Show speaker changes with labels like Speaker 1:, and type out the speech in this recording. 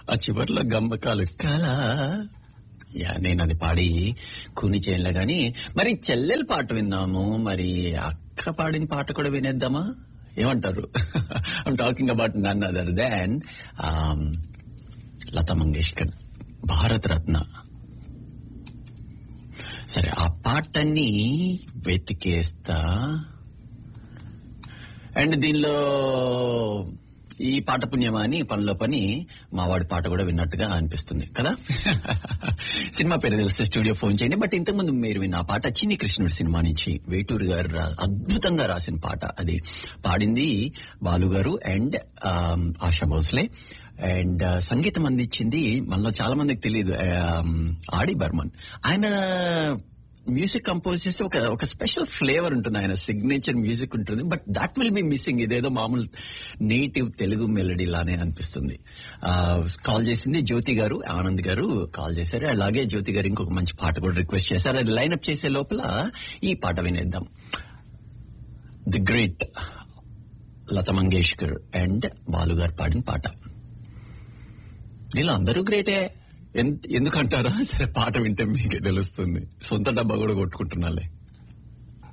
Speaker 1: ఆ చివర్లో గమ్మకాలు కళ యా నేను అది పాడి కూని చేయలే గాని మరి చెల్లెల పాట విన్నాము మరి అక్క పాడిన పాట కూడా వినేద్దామా ఏమంటారు I'm talking about none other than Lata Mangeshkar Bharat Ratna సరే ఆ పాటని వెతికేస్తా అండ్ దీనిలో ఈ పాట పుణ్యమా అని పనిలో పని మా వాడి పాట కూడా విన్నట్టుగా అనిపిస్తుంది కదా సినిమా పేరు తెలిస్తే స్టూడియో ఫోన్ చేయండి బట్ ఇంతకుముందు మీరు విన్న ఆ పాట చిన్ని కృష్ణుడి సినిమా నుంచి వేటూరు గారు రా- అద్భుతంగా రాసిన పాట అది పాడింది బాలు గారు అండ్ ఆశా భోస్లే అండ్ సంగీతం అందించింది మనలో చాలా మందికి తెలియదు ఆడి బర్మన్ ఆయన మ్యూజిక్ కంపోజ్ చేస్తే ఒక ఒక స్పెషల్ ఫ్లేవర్ ఉంటుంది ఆయన సిగ్నేచర్ మ్యూజిక్ ఉంటుంది but that will be missing ఇదేదో మామూలు నేటివ్ తెలుగు మెలడీ లానే అనిపిస్తుంది కాల్ చేసింది జ్యోతి గారు ఆనంద్ గారు కాల్ చేశారు అలాగే జ్యోతి గారు ఇంకొక మంచి పాట కూడా రిక్వెస్ట్ చేశారు అది లైన్అప్ చేసే లోపల ఈ పాట వినేద్దాం the great Lata Mangeshkar and Balu garu పాడిన పాట వీళ్ళు అందరూ గ్రేటే ఎన్- ఎందుకంటారా సరే పాట వింటే మీకే తెలుస్తుంది సొంత డబ్బా కూడా కొట్టుకుంటున్నాలే